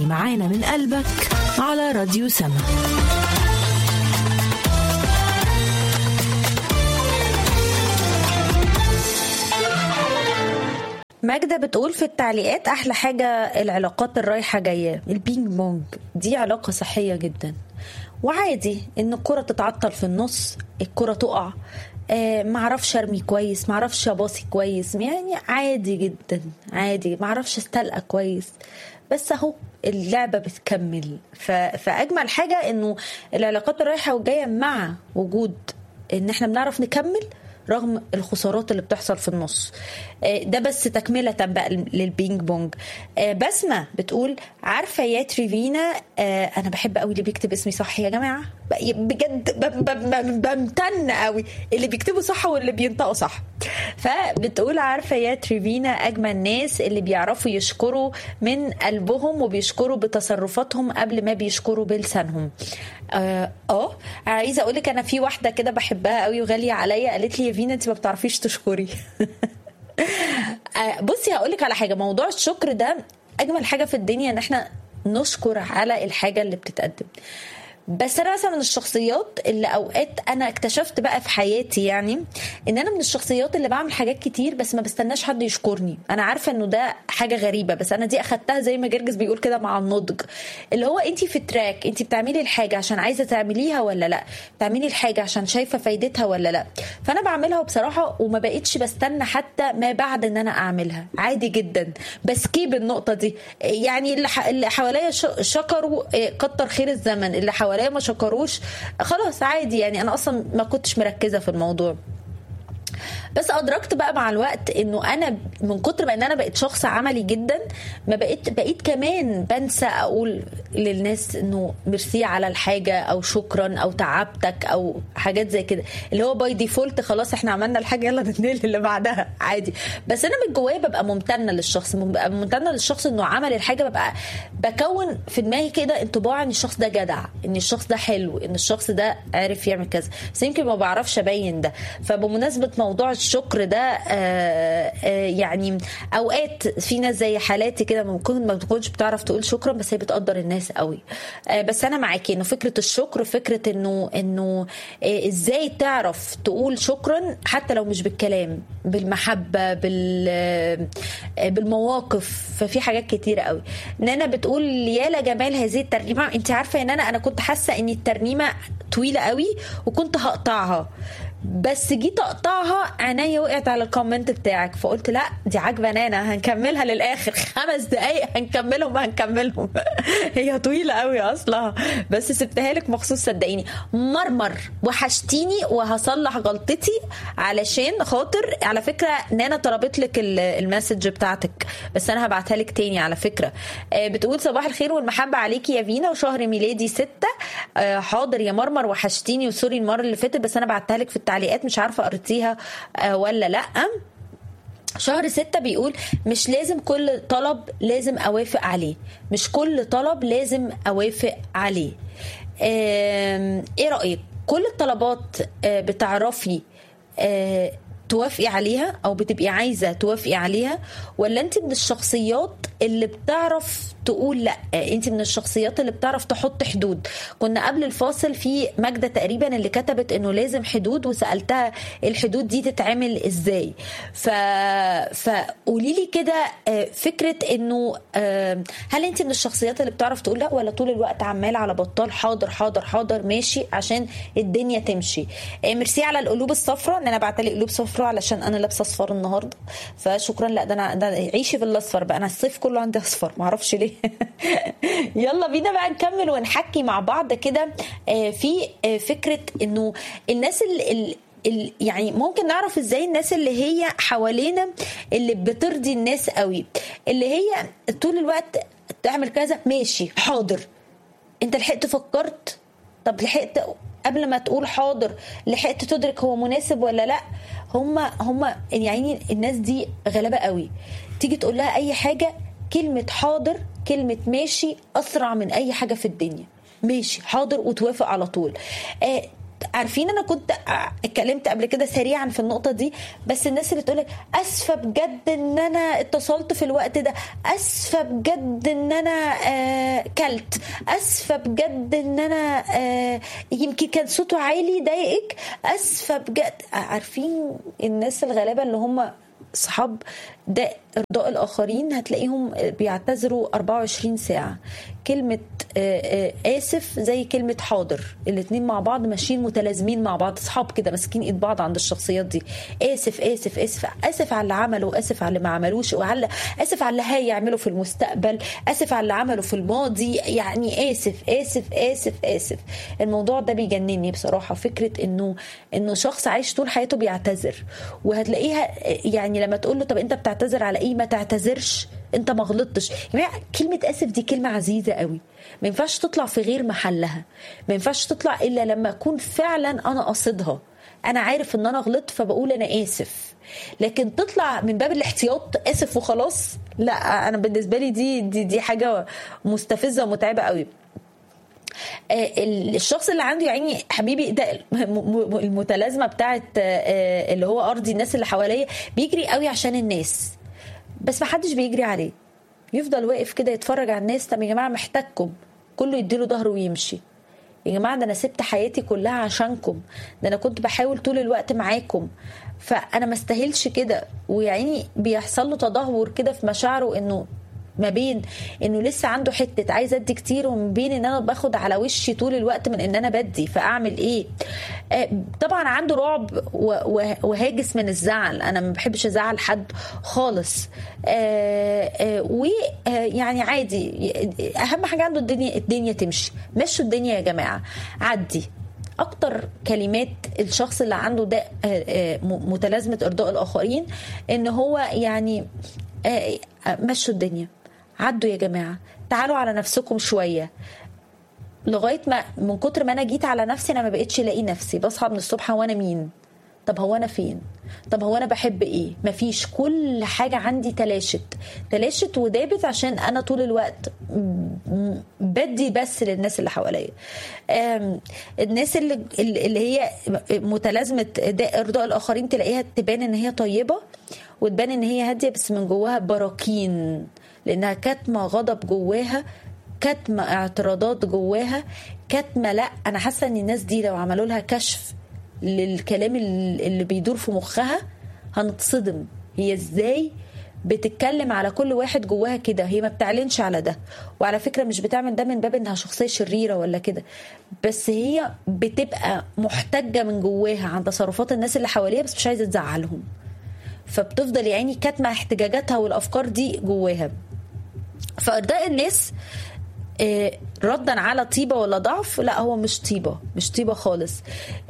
معانا من قلبك على راديو سما ماجدة بتقول في التعليقات أحلى حاجة العلاقات الرايحة جاية البينج بونج دي علاقة صحية جدا وعادي إن الكرة تتعطل في النص الكرة تقع آه معرفش ارمي كويس معرفش اباصي كويس يعني عادي جدا عادي معرفش استلقى كويس بس اهو اللعبه بتكمل ف... فاجمل حاجه انه العلاقات الرايحه والجايه مع وجود ان احنا بنعرف نكمل رغم الخسارات اللي بتحصل في النص ده بس تكملة بقى للبينج بونج بسمة بتقول عارفة يا تريفينا أنا بحب قوي اللي بيكتب اسمي صح يا جماعة بجد بمتن قوي اللي بيكتبوا صح واللي بينطقوا صح فبتقول عارفة يا تريفينا أجمل ناس اللي بيعرفوا يشكروا من قلبهم وبيشكروا بتصرفاتهم قبل ما بيشكروا بلسانهم اه آه. عايزه اقول لك انا في واحده كده بحبها قوي وغاليه عليا قالت لي يا فينا انت ما بتعرفيش تشكري بصي هقول لك على حاجه موضوع الشكر ده اجمل حاجه في الدنيا ان احنا نشكر على الحاجه اللي بتتقدم بس انا مثلا من الشخصيات اللي اوقات انا اكتشفت بقى في حياتي يعني ان انا من الشخصيات اللي بعمل حاجات كتير بس ما بستناش حد يشكرني انا عارفه انه ده حاجه غريبه بس انا دي اخدتها زي ما جرجس بيقول كده مع النضج اللي هو انت في تراك انت بتعملي الحاجه عشان عايزه تعمليها ولا لا بتعملي الحاجه عشان شايفه فايدتها ولا لا فانا بعملها بصراحه وما بقتش بستنى حتى ما بعد ان انا اعملها عادي جدا بسكيب النقطه دي يعني اللي حواليا شكروا كتر خير الزمن اللي حواليا ما شكروش خلاص عادي يعني انا اصلا ما كنتش مركزه في الموضوع بس ادركت بقى مع الوقت انه انا من كتر ما ان انا بقيت شخص عملي جدا ما بقيت بقيت كمان بنسى اقول للناس انه ميرسي على الحاجه او شكرا او تعبتك او حاجات زي كده اللي هو باي ديفولت خلاص احنا عملنا الحاجه يلا نتنقل اللي بعدها عادي بس انا من جوايا ببقى ممتنه للشخص ببقى ممتنه للشخص انه عمل الحاجه ببقى بكون في دماغي كده انطباع ان الشخص ده جدع ان الشخص ده حلو ان الشخص ده عارف يعمل كذا بس يمكن ما بعرفش ابين ده فبمناسبه موضوع الشكر ده آآ آآ يعني اوقات في ناس زي حالاتي كده ممكن ما بتكونش بتعرف تقول شكرا بس هي بتقدر الناس قوي بس انا معاكي انه فكره الشكر فكره انه انه ازاي تعرف تقول شكرا حتى لو مش بالكلام بالمحبه بال بالمواقف ففي حاجات كتيره قوي نانا بتقول يا جمال هذه الترنيمه انت عارفه ان انا انا كنت حاسه ان الترنيمه طويله قوي وكنت هقطعها بس جيت اقطعها عينيا وقعت على الكومنت بتاعك فقلت لا دي عاجبه نانا هنكملها للاخر خمس دقايق هنكملهم هنكملهم هي طويله قوي اصلا بس سبتها لك مخصوص صدقيني مرمر وحشتيني وهصلح غلطتي علشان خاطر على فكره نانا طلبت لك المسج بتاعتك بس انا هبعتها لك تاني على فكره بتقول صباح الخير والمحبه عليكي يا فينا وشهر ميلادي ستة حاضر يا مرمر وحشتيني وسوري المره اللي فاتت بس انا بعتها لك في التعليقات مش عارفه قريتيها ولا لا شهر ستة بيقول مش لازم كل طلب لازم أوافق عليه مش كل طلب لازم أوافق عليه ايه رأيك كل الطلبات بتعرفي توافقي عليها او بتبقي عايزه توافقي عليها ولا انت من الشخصيات اللي بتعرف تقول لا انت من الشخصيات اللي بتعرف تحط حدود كنا قبل الفاصل في ماجده تقريبا اللي كتبت انه لازم حدود وسالتها الحدود دي تتعمل ازاي ف فقولي لي كده فكره انه هل انت من الشخصيات اللي بتعرف تقول لا ولا طول الوقت عمال على بطال حاضر حاضر حاضر ماشي عشان الدنيا تمشي ميرسي على القلوب الصفراء ان انا بعت لي قلوب صفراء علشان انا لابسه اصفر النهارده فشكرا لا ده انا ده عيشي في الاصفر بقى انا الصيف كله عندي اصفر معرفش ليه يلا بينا بقى نكمل ونحكي مع بعض كده في فكره انه الناس اللي يعني ممكن نعرف ازاي الناس اللي هي حوالينا اللي بترضي الناس قوي اللي هي طول الوقت تعمل كذا ماشي حاضر انت لحقت فكرت طب لحقت قبل ما تقول حاضر لحقت تدرك هو مناسب ولا لا هم هم يعني الناس دي غلابه قوي تيجي تقول لها اي حاجه كلمه حاضر كلمه ماشي اسرع من اي حاجه في الدنيا ماشي حاضر وتوافق على طول آه عارفين انا كنت اتكلمت قبل كده سريعا في النقطه دي بس الناس اللي تقولك اسفه بجد ان انا اتصلت في الوقت ده اسفه بجد ان انا آه كلت اسفه بجد ان انا آه يمكن كان صوته عالي ضايقك اسفه بجد عارفين الناس الغلابه اللي هم صحاب ده ارضاء الاخرين هتلاقيهم بيعتذروا 24 ساعه كلمه اسف زي كلمه حاضر الاتنين مع بعض ماشيين متلازمين مع بعض اصحاب كده ماسكين ايد بعض عند الشخصيات دي اسف اسف اسف اسف على اللي عمله اسف على اللي ما عملوش وعلى اسف على اللي هيعمله في المستقبل اسف على اللي عمله في الماضي يعني اسف اسف اسف اسف الموضوع ده بيجنني بصراحه فكره انه انه شخص عايش طول حياته بيعتذر وهتلاقيها يعني لما تقول له طب انت بتعتذر على ايه ما تعتذرش انت ما غلطتش يعني كلمه اسف دي كلمه عزيزه قوي ما ينفعش تطلع في غير محلها ما ينفعش تطلع الا لما اكون فعلا انا قاصدها انا عارف ان انا غلطت فبقول انا اسف لكن تطلع من باب الاحتياط اسف وخلاص لا انا بالنسبه لي دي دي, دي حاجه مستفزه ومتعبه قوي الشخص اللي عنده يعني حبيبي ده المتلازمه بتاعت اللي هو ارضي الناس اللي حواليا بيجري قوي عشان الناس بس ما حدش بيجري عليه يفضل واقف كده يتفرج على الناس طب يا جماعه محتاجكم كله يديله ظهره ويمشي يا جماعه ده انا سبت حياتي كلها عشانكم ده انا كنت بحاول طول الوقت معاكم فانا ما استاهلش كده ويعني بيحصل له تدهور كده في مشاعره انه ما بين انه لسه عنده حته عايز ادي كتير وما بين ان انا باخد على وشي طول الوقت من ان انا بدي فاعمل ايه آه طبعا عنده رعب وهاجس من الزعل انا ما بحبش ازعل حد خالص آه آه ويعني عادي اهم حاجه عنده الدنيا الدنيا تمشي مشوا الدنيا يا جماعه عدي اكتر كلمات الشخص اللي عنده ده متلازمه ارضاء الاخرين ان هو يعني مشوا الدنيا عدوا يا جماعه تعالوا على نفسكم شويه لغايه ما من كتر ما انا جيت على نفسي انا ما بقتش الاقي نفسي بصحى من الصبح وانا مين طب هو انا فين طب هو انا بحب ايه مفيش كل حاجه عندي تلاشت تلاشت ودابت عشان انا طول الوقت بدي بس للناس اللي حواليا الناس اللي اللي هي متلازمه ارضاء الاخرين تلاقيها تبان ان هي طيبه وتبان ان هي هاديه بس من جواها براكين لانها كاتمه غضب جواها كاتمه اعتراضات جواها كاتمه لا انا حاسه ان الناس دي لو عملوا لها كشف للكلام اللي بيدور في مخها هنتصدم هي ازاي بتتكلم على كل واحد جواها كده هي ما بتعلنش على ده وعلى فكره مش بتعمل ده من باب انها شخصيه شريره ولا كده بس هي بتبقى محتجه من جواها عن تصرفات الناس اللي حواليها بس مش عايزه تزعلهم فبتفضل يعني كاتمه احتجاجاتها والافكار دي جواها فارضاء الناس ردا على طيبه ولا ضعف لا هو مش طيبه مش طيبه خالص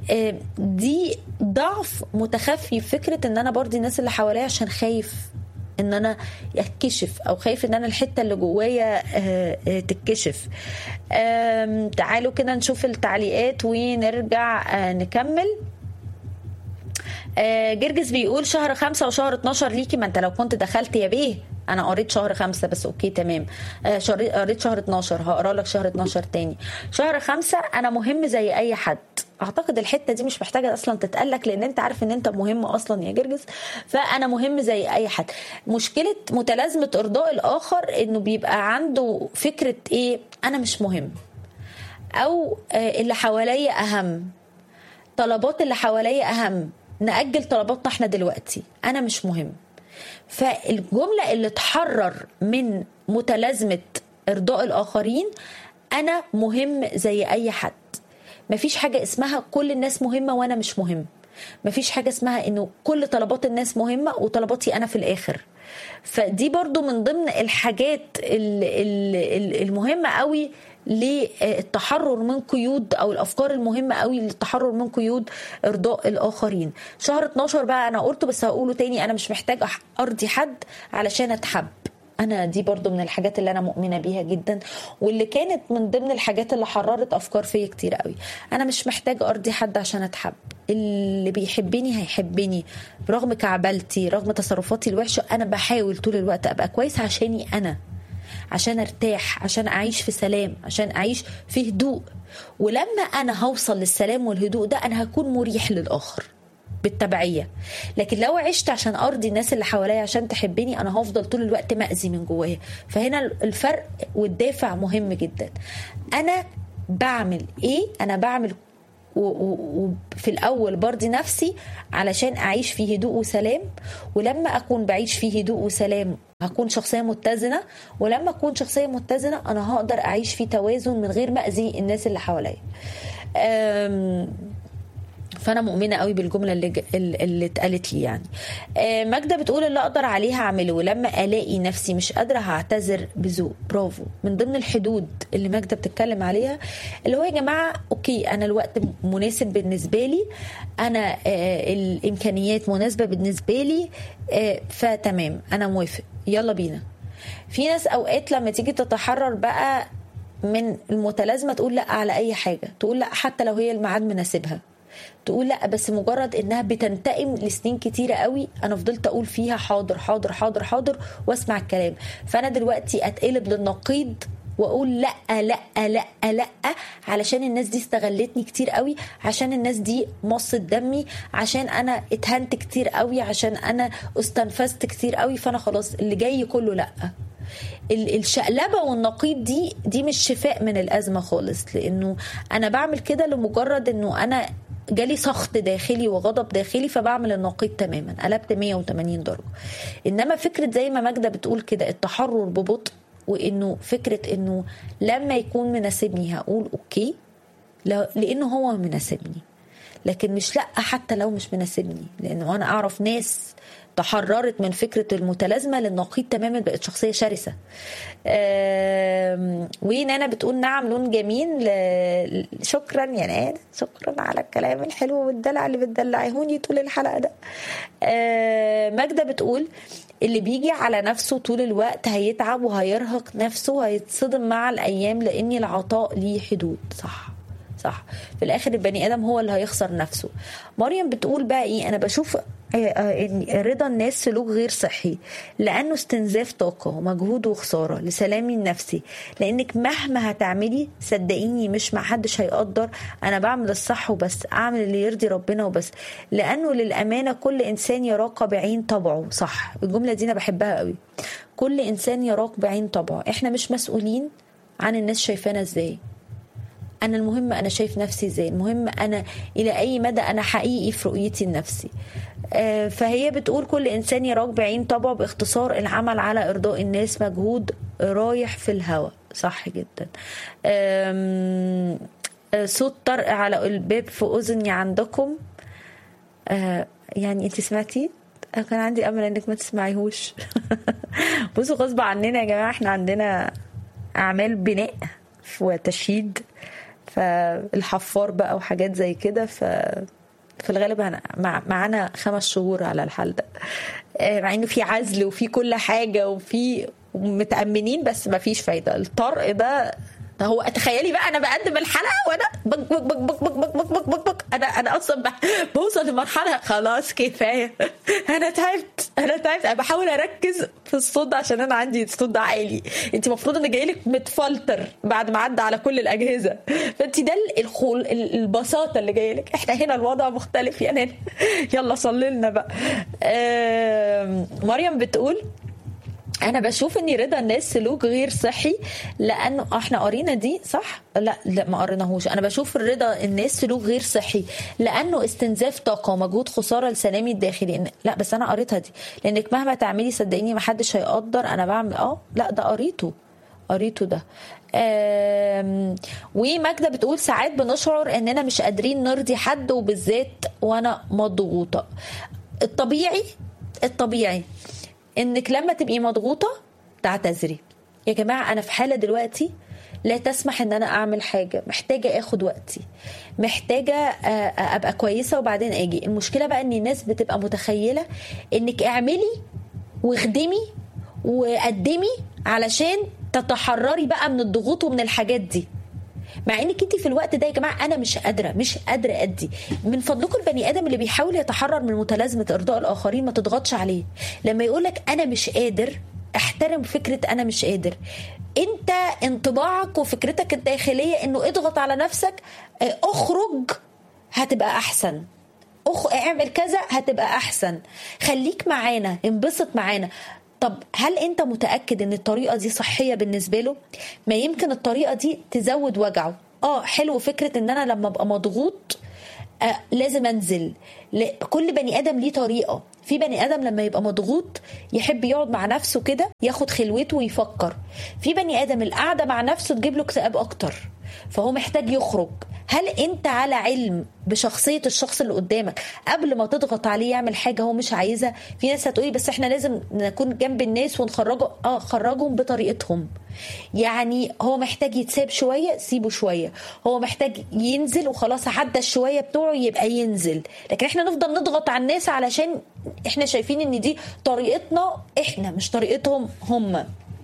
دي ضعف متخفي فكره ان انا برضي الناس اللي حواليا عشان خايف ان انا اتكشف او خايف ان انا الحته اللي جوايا تتكشف تعالوا كده نشوف التعليقات ونرجع نكمل جرجس بيقول شهر خمسة وشهر 12 ليكي ما انت لو كنت دخلت يا بيه انا قريت شهر خمسة بس اوكي تمام قريت شهر 12 هقرا لك شهر 12 تاني شهر خمسة انا مهم زي اي حد اعتقد الحته دي مش محتاجه اصلا تتقلك لان انت عارف ان انت مهم اصلا يا جرجس فانا مهم زي اي حد مشكله متلازمه ارضاء الاخر انه بيبقى عنده فكره ايه انا مش مهم او اللي حواليا اهم طلبات اللي حواليا اهم نأجل طلباتنا احنا دلوقتي انا مش مهم فالجمله اللي تحرر من متلازمه ارضاء الاخرين انا مهم زي اي حد مفيش حاجه اسمها كل الناس مهمه وانا مش مهم مفيش حاجه اسمها انه كل طلبات الناس مهمه وطلباتي انا في الاخر فدي برضو من ضمن الحاجات المهمه قوي للتحرر من قيود او الافكار المهمه قوي للتحرر من قيود ارضاء الاخرين شهر 12 بقى انا قلته بس هقوله تاني انا مش محتاج ارضي حد علشان اتحب انا دي برضو من الحاجات اللي انا مؤمنه بيها جدا واللي كانت من ضمن الحاجات اللي حررت افكار فيا كتير قوي انا مش محتاج ارضي حد عشان اتحب اللي بيحبني هيحبني رغم كعبلتي رغم تصرفاتي الوحشه انا بحاول طول الوقت ابقى كويس عشاني انا عشان ارتاح عشان اعيش في سلام عشان اعيش في هدوء ولما انا هوصل للسلام والهدوء ده انا هكون مريح للاخر بالتبعية لكن لو عشت عشان أرضي الناس اللي حواليا عشان تحبني أنا هفضل طول الوقت مأذي من جوايا فهنا الفرق والدافع مهم جدا أنا بعمل إيه أنا بعمل وفي الأول برضي نفسي علشان أعيش في هدوء وسلام ولما أكون بعيش في هدوء وسلام هكون شخصية متزنة ولما أكون شخصية متزنة أنا هقدر أعيش في توازن من غير ما أذي الناس اللي حواليا فانا مؤمنه قوي بالجمله اللي اللي اتقالت لي يعني ماجده بتقول اللي اقدر عليها اعمله ولما الاقي نفسي مش قادره هعتذر بذوق برافو من ضمن الحدود اللي ماجده بتتكلم عليها اللي هو يا جماعه اوكي انا الوقت مناسب بالنسبه لي انا الامكانيات مناسبه بالنسبه لي فتمام انا موافق يلا بينا في ناس اوقات لما تيجي تتحرر بقى من المتلازمه تقول لا على اي حاجه تقول لا حتى لو هي الميعاد مناسبها تقول لا بس مجرد انها بتنتقم لسنين كتيره قوي انا فضلت اقول فيها حاضر حاضر حاضر حاضر واسمع الكلام فانا دلوقتي اتقلب للنقيض واقول لا لا لا لا علشان الناس دي استغلتني كتير قوي عشان الناس دي مصت دمي عشان انا اتهنت كتير قوي عشان انا استنفذت كتير قوي فانا خلاص اللي جاي كله لا الشقلبه والنقيض دي دي مش شفاء من الازمه خالص لانه انا بعمل كده لمجرد انه انا جالي سخط داخلي وغضب داخلي فبعمل النقيض تماما قلبت 180 درجه انما فكره زي ما ماجده بتقول كده التحرر ببطء وانه فكره انه لما يكون مناسبني هقول اوكي لانه هو مناسبني لكن مش لا حتى لو مش مناسبني لانه انا اعرف ناس تحررت من فكرة المتلازمة للنقيض تماما بقت شخصية شرسة ونانا بتقول نعم لون جميل شكرا يا نانا شكرا على الكلام الحلو والدلع اللي بتدلعيهوني طول الحلقة ده ماجدة بتقول اللي بيجي على نفسه طول الوقت هيتعب وهيرهق نفسه وهيتصدم مع الأيام لأن العطاء ليه حدود صح صح في الاخر البني ادم هو اللي هيخسر نفسه مريم بتقول بقى ايه انا بشوف ان رضا الناس سلوك غير صحي لانه استنزاف طاقه ومجهود وخساره لسلامي النفسي لانك مهما هتعملي صدقيني مش ما حدش هيقدر انا بعمل الصح وبس اعمل اللي يرضي ربنا وبس لانه للامانه كل انسان يراق بعين طبعه صح الجمله دي انا بحبها قوي كل انسان يراق بعين طبعه احنا مش مسؤولين عن الناس شايفانا ازاي انا المهم انا شايف نفسي ازاي المهم انا الى اي مدى انا حقيقي في رؤيتي لنفسي آه فهي بتقول كل انسان يراك بعين طبعه باختصار العمل على ارضاء الناس مجهود رايح في الهواء صح جدا آه صوت طرق على الباب في اذني عندكم آه يعني انت سمعتي كان عندي امل انك ما تسمعيهوش بصوا غصب عننا يا جماعه احنا عندنا اعمال بناء وتشييد فالحفار بقى وحاجات زي كده ف في الغالب مع معانا خمس شهور على الحال ده مع انه في عزل وفي كل حاجه وفي متامنين بس ما فيش فايده الطرق ده هو تخيلي بقى انا بقدم الحلقه وانا بك بك بك بك بك بك بك بك بك انا انا اصلا بوصل لمرحله خلاص كفايه انا تعبت انا تعبت انا بحاول اركز في الصوت عشان انا عندي الصوت ده عالي انت المفروض ان جاي لك متفلتر بعد ما عدى على كل الاجهزه فانت ده الخول البساطه اللي جايه لك احنا هنا الوضع مختلف يا نانا يلا صلي لنا بقى مريم بتقول انا بشوف ان رضا الناس سلوك غير صحي لانه احنا قرينا دي صح لا لا ما قريناهوش انا بشوف الرضا الناس سلوك غير صحي لانه استنزاف طاقه ومجهود خساره لسلامي الداخلي لا بس انا قريتها دي لانك مهما تعملي صدقيني ما حدش هيقدر انا بعمل اه لا ده قريته قريته ده وماجدة بتقول ساعات بنشعر اننا مش قادرين نرضي حد وبالذات وانا مضغوطه الطبيعي الطبيعي انك لما تبقي مضغوطه تعتذري يا جماعه انا في حاله دلوقتي لا تسمح ان انا اعمل حاجه محتاجه اخد وقتي محتاجه ابقى كويسه وبعدين اجي المشكله بقى ان الناس بتبقى متخيله انك اعملي واخدمي وقدمي علشان تتحرري بقى من الضغوط ومن الحاجات دي مع انك انت في الوقت ده يا جماعه انا مش قادره مش قادره ادي من فضلكم البني ادم اللي بيحاول يتحرر من متلازمه ارضاء الاخرين ما تضغطش عليه لما يقول لك انا مش قادر احترم فكره انا مش قادر انت انطباعك وفكرتك الداخليه انه اضغط على نفسك اه، اخرج هتبقى احسن أخ... اعمل كذا هتبقى احسن خليك معانا انبسط معانا طب هل انت متاكد ان الطريقه دي صحيه بالنسبه له ما يمكن الطريقه دي تزود وجعه اه حلو فكره ان انا لما ابقى مضغوط آه لازم انزل ل- كل بني ادم ليه طريقه في بني ادم لما يبقى مضغوط يحب يقعد مع نفسه كده ياخد خلوته ويفكر في بني ادم القعده مع نفسه تجيب له اكتئاب اكتر فهو محتاج يخرج هل انت على علم بشخصيه الشخص اللي قدامك قبل ما تضغط عليه يعمل حاجه هو مش عايزها في ناس هتقولي بس احنا لازم نكون جنب الناس ونخرجه اه خرجهم بطريقتهم يعني هو محتاج يتساب شويه سيبه شويه هو محتاج ينزل وخلاص عدى الشويه بتوعه يبقى ينزل لكن احنا نفضل نضغط على الناس علشان احنا شايفين ان دي طريقتنا احنا مش طريقتهم هم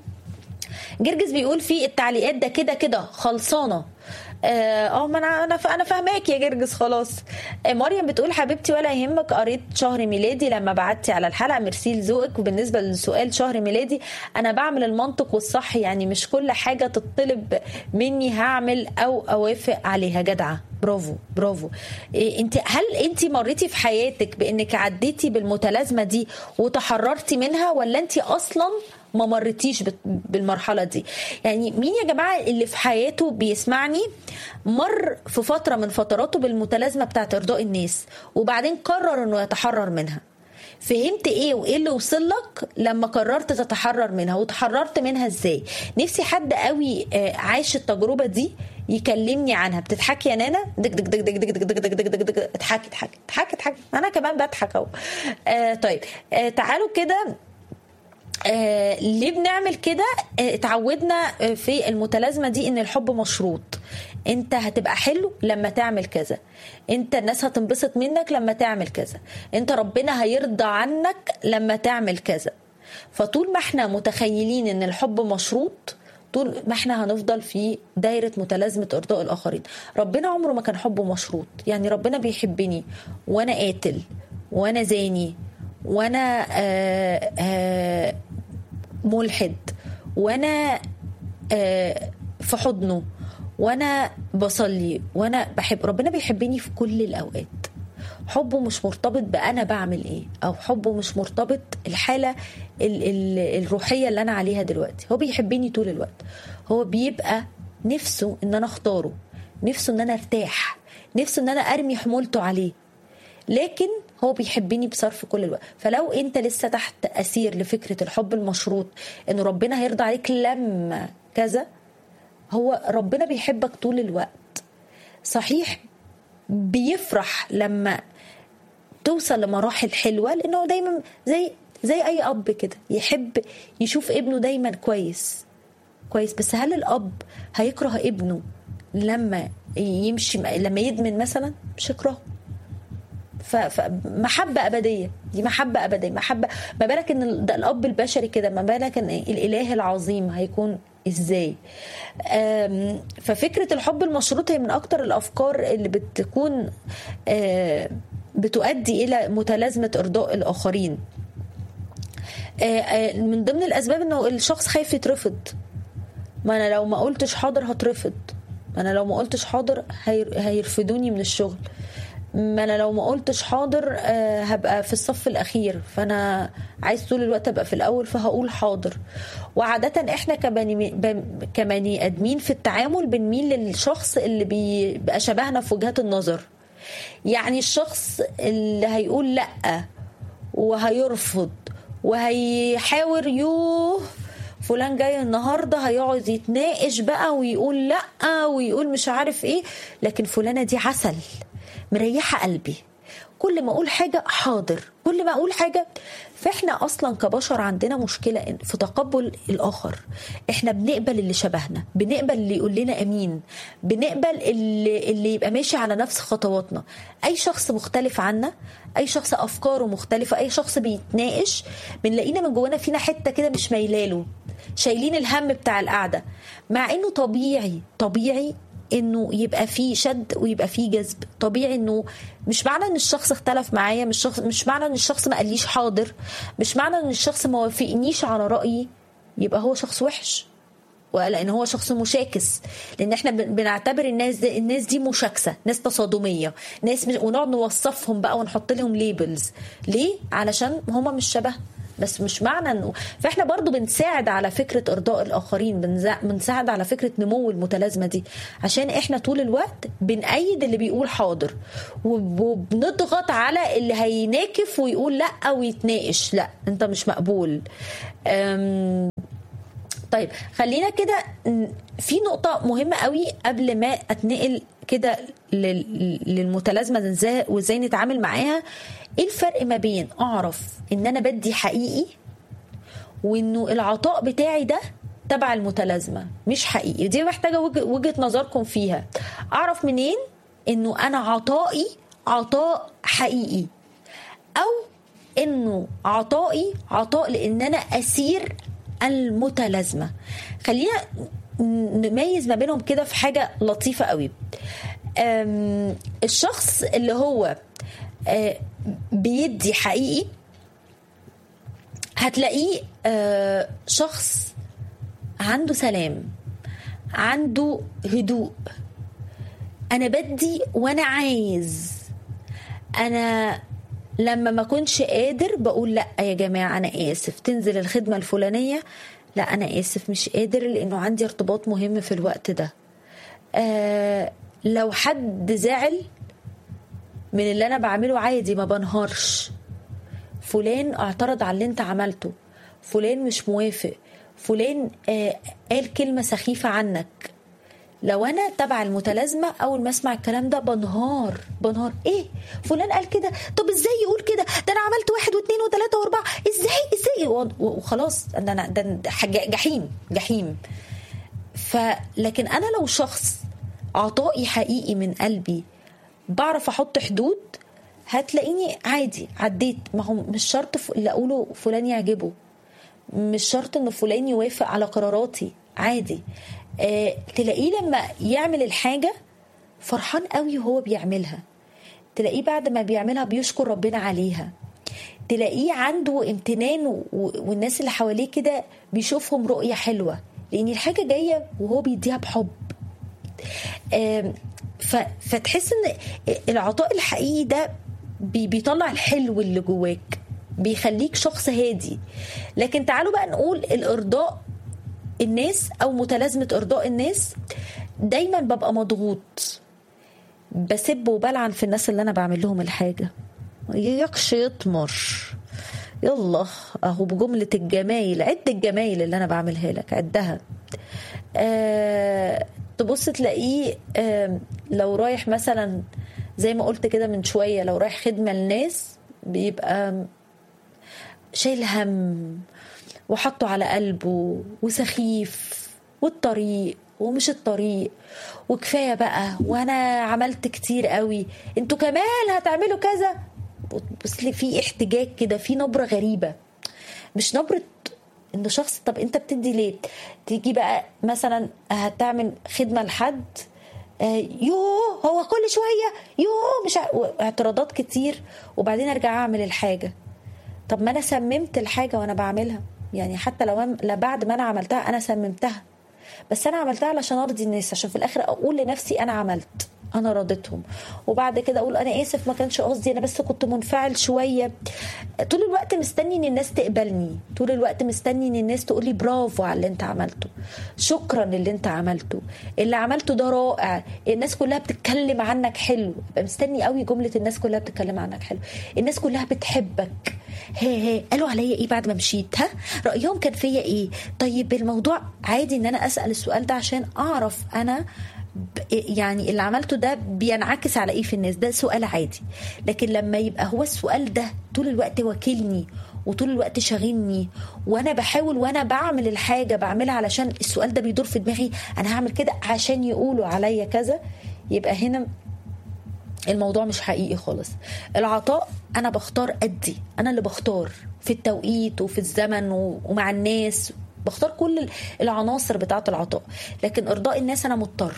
جرجس بيقول في التعليقات ده كده كده خلصانه اه آه، ما انا انا انا فاهماك يا جرجس خلاص آه، مريم بتقول حبيبتي ولا يهمك قريت شهر ميلادي لما بعتي على الحلقه ميرسي لذوقك وبالنسبه للسؤال شهر ميلادي انا بعمل المنطق والصح يعني مش كل حاجه تطلب مني هعمل او اوافق عليها جدعه برافو برافو إيه انت هل انت مريتي في حياتك بانك عديتي بالمتلازمه دي وتحررتي منها ولا انت اصلا ما مرتيش بت- بالمرحله دي يعني مين يا جماعه اللي في حياته بيسمعني مر في فتره من فتراته بالمتلازمه بتاعت ارضاء الناس وبعدين قرر انه يتحرر منها فهمت ايه وايه اللي وصل لك لما قررت تتحرر منها وتحررت منها ازاي نفسي حد قوي آه، عاش التجربه دي يكلمني عنها بتضحكي يا نانا دك دك دك دك دك دك دك دك دك دك دك اضحكي اضحكي اضحكي اضحكي انا كمان بضحك اهو آه، طيب آه، تعالوا كده آه ليه بنعمل كده آه اتعودنا آه، في المتلازمه دي ان الحب مشروط انت هتبقى حلو لما تعمل كذا انت الناس هتنبسط منك لما تعمل كذا انت ربنا هيرضى عنك لما تعمل كذا فطول ما احنا متخيلين ان الحب مشروط طول ما احنا هنفضل في دايرة متلازمة إرضاء الآخرين ربنا عمره ما كان حبه مشروط يعني ربنا بيحبني وأنا قاتل وأنا زاني وأنا آه آه ملحد وانا آه، في حضنه وانا بصلي وانا بحب ربنا بيحبني في كل الاوقات حبه مش مرتبط بانا بعمل ايه او حبه مش مرتبط الحاله ال- ال- الروحيه اللي انا عليها دلوقتي هو بيحبني طول الوقت هو بيبقى نفسه ان انا اختاره نفسه ان انا ارتاح نفسه ان انا ارمي حمولته عليه لكن هو بيحبني بصرف كل الوقت فلو انت لسه تحت اسير لفكره الحب المشروط ان ربنا هيرضى عليك لما كذا هو ربنا بيحبك طول الوقت صحيح بيفرح لما توصل لمراحل حلوه لانه دايما زي زي اي اب كده يحب يشوف ابنه دايما كويس كويس بس هل الاب هيكره ابنه لما يمشي لما يدمن مثلا مش يكرهه ف- فمحبة أبدية دي محبة أبدية محبة ما بالك إن ال- ده الأب البشري كده ما بالك إن الإله العظيم هيكون إزاي أم، ففكرة الحب المشروط هي من أكتر الأفكار اللي بتكون آه، بتؤدي إلى متلازمة إرضاء الآخرين آه، آه، من ضمن الأسباب إنه الشخص خايف يترفض ما أنا لو ما قلتش حاضر هترفض ما أنا لو ما قلتش حاضر هير- هيرفدوني من الشغل ما انا لو ما قلتش حاضر آه، هبقى في الصف الاخير فانا عايز طول الوقت ابقى في الاول فهقول حاضر وعاده احنا كبني بن- كبني ادمين في التعامل بنميل للشخص اللي بيبقى شبهنا في وجهات النظر يعني الشخص اللي هيقول لا وهيرفض وهيحاور يوه فلان جاي النهارده هيقعد يتناقش بقى ويقول لا ويقول مش عارف ايه لكن فلانه دي عسل مريحه قلبي كل ما اقول حاجه حاضر كل ما اقول حاجه فاحنا اصلا كبشر عندنا مشكله إن- في تقبل الاخر احنا بنقبل اللي شبهنا بنقبل اللي يقول لنا امين بنقبل اللي, اللي يبقى ماشي على نفس خطواتنا اي شخص مختلف عنا اي شخص افكاره مختلفه اي شخص بيتناقش بنلاقينا من جوانا فينا حته كده مش مايلاله شايلين الهم بتاع القعده مع انه طبيعي طبيعي انه يبقى فيه شد ويبقى فيه جذب طبيعي انه مش معنى ان الشخص اختلف معايا مش شخص مش معنى ان الشخص ما قاليش حاضر مش معنى ان الشخص ما وافقنيش على رايي يبقى هو شخص وحش لان هو شخص مشاكس لان احنا بنعتبر الناس دي الناس دي مشاكسه ناس تصادميه ناس مش ونقعد نوصفهم بقى ونحط لهم ليبلز ليه علشان هما مش شبه بس مش معنى انه فاحنا برضو بنساعد على فكره ارضاء الاخرين بنساعد على فكره نمو المتلازمه دي عشان احنا طول الوقت بنأيد اللي بيقول حاضر وبنضغط على اللي هيناكف ويقول لا ويتناقش لا انت مش مقبول طيب خلينا كده في نقطة مهمة قوي قبل ما اتنقل كده للمتلازمة ازاي وازاي نتعامل معاها ايه الفرق ما بين اعرف ان انا بدي حقيقي وانه العطاء بتاعي ده تبع المتلازمة مش حقيقي دي محتاجة وجهة نظركم فيها اعرف منين انه انا عطائي عطاء حقيقي او انه عطائي عطاء لان انا اسير المتلازمه خلينا نميز ما بينهم كده في حاجه لطيفه قوي الشخص اللي هو بيدي حقيقي هتلاقيه شخص عنده سلام عنده هدوء انا بدي وانا عايز انا لما ما كنش قادر بقول لا يا جماعه انا اسف تنزل الخدمه الفلانيه لا انا اسف مش قادر لانه عندي ارتباط مهم في الوقت ده آه لو حد زعل من اللي انا بعمله عادي ما بنهارش فلان اعترض على اللي انت عملته فلان مش موافق فلان آه قال كلمه سخيفه عنك لو انا تبع المتلازمه اول ما اسمع الكلام ده بنهار بنهار ايه فلان قال كده طب ازاي يقول كده ده انا عملت واحد واثنين وثلاثه واربعه ازاي ازاي وخلاص ده انا ده جحيم جحيم فلكن انا لو شخص عطائي حقيقي من قلبي بعرف احط حدود هتلاقيني عادي عديت ما هو مش شرط اللي اقوله فلان يعجبه مش شرط ان فلان يوافق على قراراتي عادي آه تلاقيه لما يعمل الحاجة فرحان قوي وهو بيعملها تلاقيه بعد ما بيعملها بيشكر ربنا عليها تلاقيه عنده امتنان والناس اللي حواليه كده بيشوفهم رؤية حلوة لأن الحاجة جاية وهو بيديها بحب آه فتحس ان العطاء الحقيقي ده بيطلع الحلو اللي جواك بيخليك شخص هادي لكن تعالوا بقى نقول الارضاء الناس او متلازمه ارضاء الناس دايما ببقى مضغوط بسب وبلعن في الناس اللي انا بعمل لهم الحاجه يكش يطمر يلا اهو بجمله الجمايل عد الجمايل اللي انا بعملها لك عدها آه تبص تلاقيه آه لو رايح مثلا زي ما قلت كده من شويه لو رايح خدمه لناس بيبقى شايل هم وحطه على قلبه وسخيف والطريق ومش الطريق وكفايه بقى وانا عملت كتير قوي انتوا كمان هتعملوا كذا بص لي في احتجاج كده في نبره غريبه مش نبره انه شخص طب انت بتدي ليه تيجي بقى مثلا هتعمل خدمه لحد يوه هو كل شويه يوه مش اعتراضات كتير وبعدين ارجع اعمل الحاجه طب ما انا سممت الحاجه وانا بعملها يعني حتى لو لا بعد ما انا عملتها انا سممتها بس انا عملتها علشان ارضي الناس عشان في الاخر اقول لنفسي انا عملت انا رضيتهم وبعد كده اقول انا اسف ما كانش قصدي انا بس كنت منفعل شويه طول الوقت مستني ان الناس تقبلني طول الوقت مستني ان الناس تقول لي برافو على اللي انت عملته شكرا للي انت عملته اللي عملته ده رائع الناس كلها بتتكلم عنك حلو ببقى مستني قوي جمله الناس كلها بتتكلم عنك حلو الناس كلها بتحبك هي هي قالوا عليا ايه بعد ما مشيت ها رايهم كان فيا ايه طيب الموضوع عادي ان انا اسال السؤال ده عشان اعرف انا يعني اللي عملته ده بينعكس على ايه في الناس ده سؤال عادي لكن لما يبقى هو السؤال ده طول الوقت واكلني وطول الوقت شاغلني وانا بحاول وانا بعمل الحاجه بعملها علشان السؤال ده بيدور في دماغي انا هعمل كده عشان يقولوا عليا كذا يبقى هنا الموضوع مش حقيقي خالص العطاء انا بختار ادي انا اللي بختار في التوقيت وفي الزمن ومع الناس بختار كل العناصر بتاعه العطاء لكن ارضاء الناس انا مضطر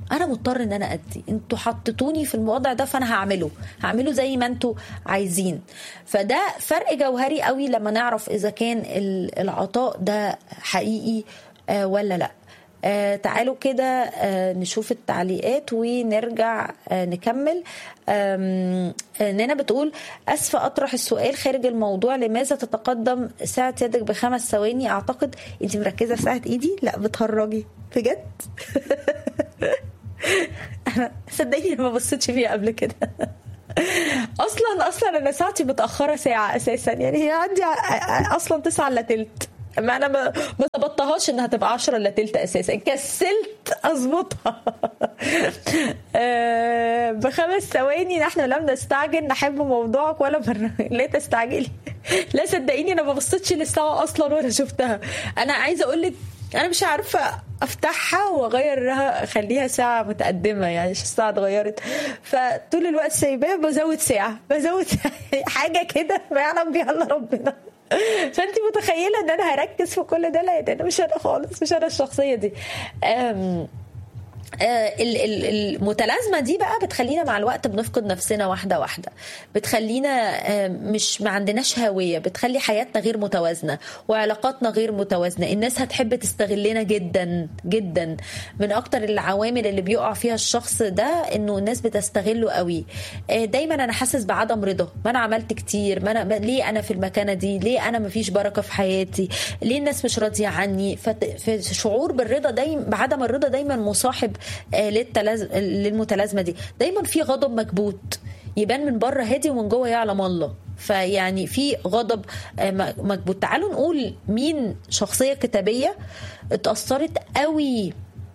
انا مضطر ان انا ادي انتوا حطيتوني في الوضع ده فانا هعمله هعمله زي ما انتوا عايزين فده فرق جوهري قوي لما نعرف اذا كان ال- العطاء ده حقيقي آه، ولا لا آه تعالوا كده آه نشوف التعليقات ونرجع آه نكمل آم، آه نانا بتقول أسفة أطرح السؤال خارج الموضوع لماذا تتقدم ساعة يدك بخمس ثواني أعتقد أنت مركزة في ساعة إيدي لا بتهرجي بجد أنا صدقيني أنا ما بصيتش فيها قبل كده اصلا اصلا انا ساعتي متاخره ساعه اساسا يعني هي عندي ع- اصلا تسعة الا تلت ما انا ما ما ظبطتهاش انها تبقى 10 الا تلت اساسا كسلت اظبطها آه، بخمس ثواني نحن لم نستعجل نحب موضوعك ولا مره لا تستعجلي لا صدقيني انا ما بصيتش للساعه اصلا ولا شفتها انا عايزه اقول لك انا مش عارفه افتحها واغيرها اخليها ساعه متقدمه يعني عشان الساعه اتغيرت فطول الوقت سايباها بزود ساعه بزود ساعة حاجه كده ما يعلم بيها الا ربنا فانت متخيله ان انا هركز في كل ده لا ده انا مش انا خالص مش انا الشخصيه دي أم آه، ال- ال- المتلازمه دي بقى بتخلينا مع الوقت بنفقد نفسنا واحده واحده بتخلينا آه، مش ما عندناش هويه بتخلي حياتنا غير متوازنه وعلاقاتنا غير متوازنه الناس هتحب تستغلنا جدا جدا من اكتر العوامل اللي بيقع فيها الشخص ده انه الناس بتستغله قوي آه، دايما انا حاسس بعدم رضا ما انا عملت كتير ما انا ما- ليه انا في المكانه دي ليه انا ما فيش بركه في حياتي ليه الناس مش راضيه عني فت- فشعور بالرضا دايما بعدم الرضا دايما مصاحب آه، للتلاز... للمتلازمه دي دايما في غضب مكبوت يبان من بره هادي ومن جوه يعلم الله فيعني في غضب آه، م- مكبوت تعالوا نقول مين شخصيه كتابيه اتاثرت قوي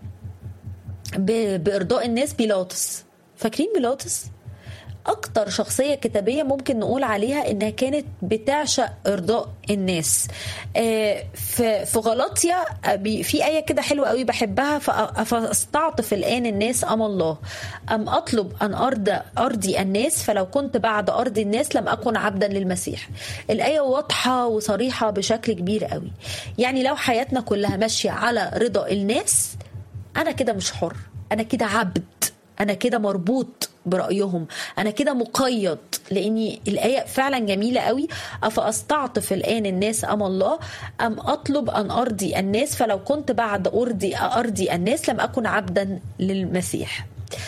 ب- بارضاء الناس بيلاطس فاكرين بيلاطس اكتر شخصيه كتابيه ممكن نقول عليها انها كانت بتعشق ارضاء الناس آه، في في غلطيا آه، بي- في ايه كده حلوه قوي بحبها فأ- فاستعطف الان الناس ام الله ام اطلب ان ارضى ارضي الناس فلو كنت بعد ارضي الناس لم اكن عبدا للمسيح الايه واضحه وصريحه بشكل كبير قوي يعني لو حياتنا كلها ماشيه على رضا الناس انا كده مش حر انا كده عبد انا كده مربوط برايهم انا كده مقيد لاني الايه فعلا جميله قوي افاستعطف الان الناس ام الله ام اطلب ان ارضي الناس فلو كنت بعد ارضي ارضي الناس لم اكن عبدا للمسيح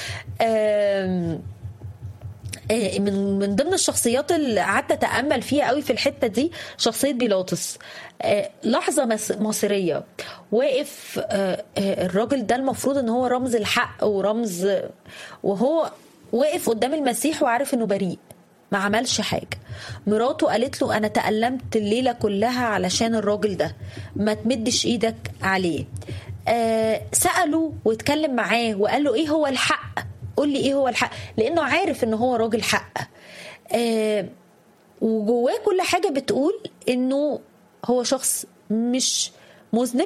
أم آه، من من ضمن الشخصيات اللي قعدت اتامل فيها قوي في الحته دي شخصيه بيلاطس آه، لحظه مس- مصيريه واقف آه، آه، الراجل ده المفروض ان هو رمز الحق ورمز وهو واقف قدام المسيح وعارف انه بريء ما عملش حاجه مراته قالت له انا تألمت الليله كلها علشان الراجل ده ما تمدش ايدك عليه آه سأله واتكلم معاه وقال له ايه هو الحق قول لي ايه هو الحق لانه عارف ان هو راجل حق آه وجواه كل حاجه بتقول انه هو شخص مش مذنب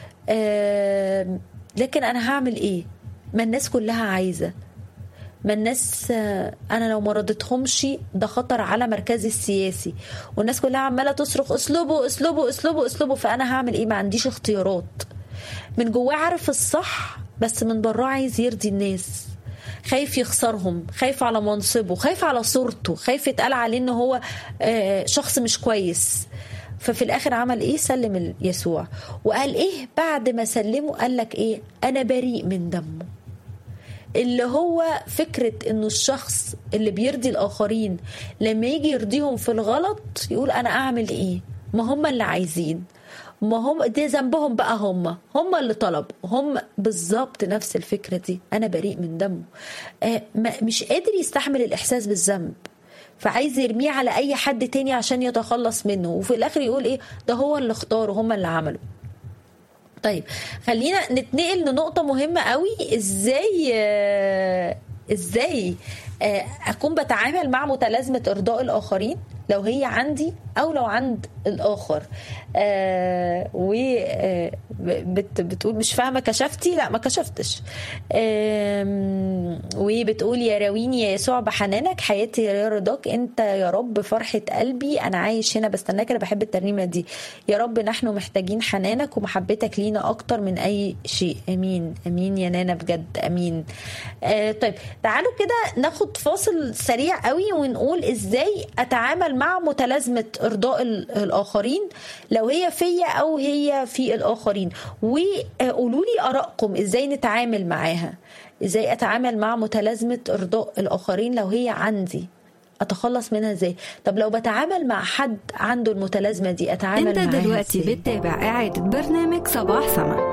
آه لكن انا هعمل ايه ما الناس كلها عايزه ما الناس آه، انا لو ما رضيتهمش ده خطر على مركزي السياسي والناس كلها عماله تصرخ اسلوبه اسلوبه اسلوبه اسلوبه فانا هعمل ايه ما عنديش اختيارات من جواه عارف الصح بس من براه عايز يرضي الناس خايف يخسرهم خايف على منصبه خايف على صورته خايف يتقال عليه ان هو آه، شخص مش كويس ففي الاخر عمل ايه سلم يسوع وقال ايه بعد ما سلمه قال لك ايه انا بريء من دمه اللي هو فكرة انه الشخص اللي بيرضي الاخرين لما يجي يرضيهم في الغلط يقول انا اعمل ايه ما هم اللي عايزين ما هم دي ذنبهم بقى هم هم اللي طلبوا هم بالظبط نفس الفكرة دي انا بريء من دمه آه ما مش قادر يستحمل الاحساس بالذنب فعايز يرميه على اي حد تاني عشان يتخلص منه وفي الاخر يقول ايه ده هو اللي اختاره هم اللي عملوا طيب خلينا نتنقل لنقطة مهمة قوي ازاي آه، ازاي آه، اكون بتعامل مع متلازمه ارضاء الاخرين لو هي عندي او لو عند الاخر آه و آه بت بتقول مش فاهمه كشفتي لا ما كشفتش آم، وبتقول يا راويني يا يسوع بحنانك حياتي يا رضاك انت يا رب فرحه قلبي انا عايش هنا بستناك انا بحب الترنيمه دي يا رب نحن محتاجين حنانك ومحبتك لينا اكتر من اي شيء امين امين يا نانا بجد امين آه طيب تعالوا كده ناخد فاصل سريع قوي ونقول ازاي اتعامل مع متلازمه ارضاء ال- الاخرين لو هي فيا او هي في الاخرين وقولوا لي ارائكم ازاي نتعامل معاها ازاي اتعامل مع متلازمه ارضاء الاخرين لو هي عندي اتخلص منها ازاي طب لو بتعامل مع حد عنده المتلازمه دي اتعامل انت معاها دلوقتي إزاي؟ بتتابع إعادة برنامج صباح سما